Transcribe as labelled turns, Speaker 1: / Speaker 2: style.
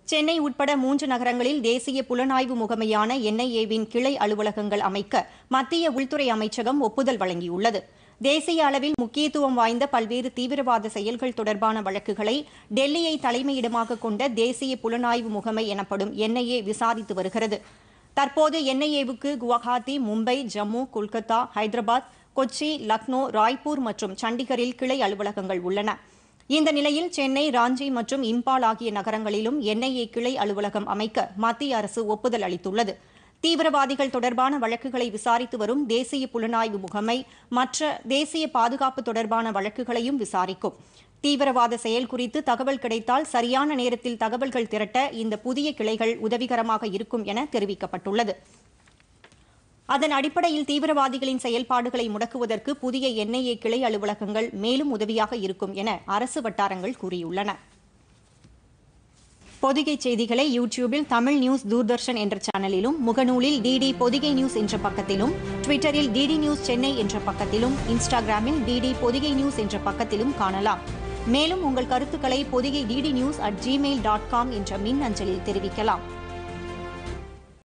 Speaker 1: சென்னை உட்பட மூன்று நகரங்களில் தேசிய புலனாய்வு முகமையான என்ஐஏவின் கிளை அலுவலகங்கள் அமைக்க மத்திய உள்துறை அமைச்சகம் ஒப்புதல் வழங்கியுள்ளது தேசிய அளவில் முக்கியத்துவம் வாய்ந்த பல்வேறு தீவிரவாத செயல்கள் தொடர்பான வழக்குகளை டெல்லியை தலைமையிடமாக கொண்ட தேசிய புலனாய்வு முகமை எனப்படும் என்ஐஏ விசாரித்து வருகிறது தற்போது என்ஐஏவுக்கு குவஹாத்தி மும்பை ஜம்மு கொல்கத்தா ஹைதராபாத் கொச்சி லக்னோ ராய்ப்பூர் மற்றும் சண்டிகரில் கிளை அலுவலகங்கள் உள்ளன இந்த நிலையில் சென்னை ராஞ்சி மற்றும் இம்பால் ஆகிய நகரங்களிலும் என்ஐஏ கிளை அலுவலகம் அமைக்க மத்திய அரசு ஒப்புதல் அளித்துள்ளது தீவிரவாதிகள் தொடர்பான வழக்குகளை விசாரித்து வரும் தேசிய புலனாய்வு முகமை மற்ற தேசிய பாதுகாப்பு தொடர்பான வழக்குகளையும் விசாரிக்கும் தீவிரவாத செயல் குறித்து தகவல் கிடைத்தால் சரியான நேரத்தில் தகவல்கள் திரட்ட இந்த புதிய கிளைகள் உதவிகரமாக இருக்கும் என தெரிவிக்கப்பட்டுள்ளது அதன் அடிப்படையில் தீவிரவாதிகளின் செயல்பாடுகளை முடக்குவதற்கு புதிய என்ஐஏ கிளை அலுவலகங்கள் மேலும் உதவியாக இருக்கும் என அரசு வட்டாரங்கள் கூறியுள்ளன பொதிகை செய்திகளை யூடியூபில் தமிழ் நியூஸ் தூர்தர்ஷன் என்ற சேனலிலும் முகநூலில் டிடி பொதிகை நியூஸ் என்ற பக்கத்திலும் ட்விட்டரில் டிடி நியூஸ் சென்னை என்ற பக்கத்திலும் இன்ஸ்டாகிராமில் டிடி பொதிகை நியூஸ் என்ற பக்கத்திலும் காணலாம் மேலும் உங்கள் கருத்துக்களை Podhigai DD news at Gmail dot com என்ற மின் அஞ்சலில் தெரிவிக்கலாம்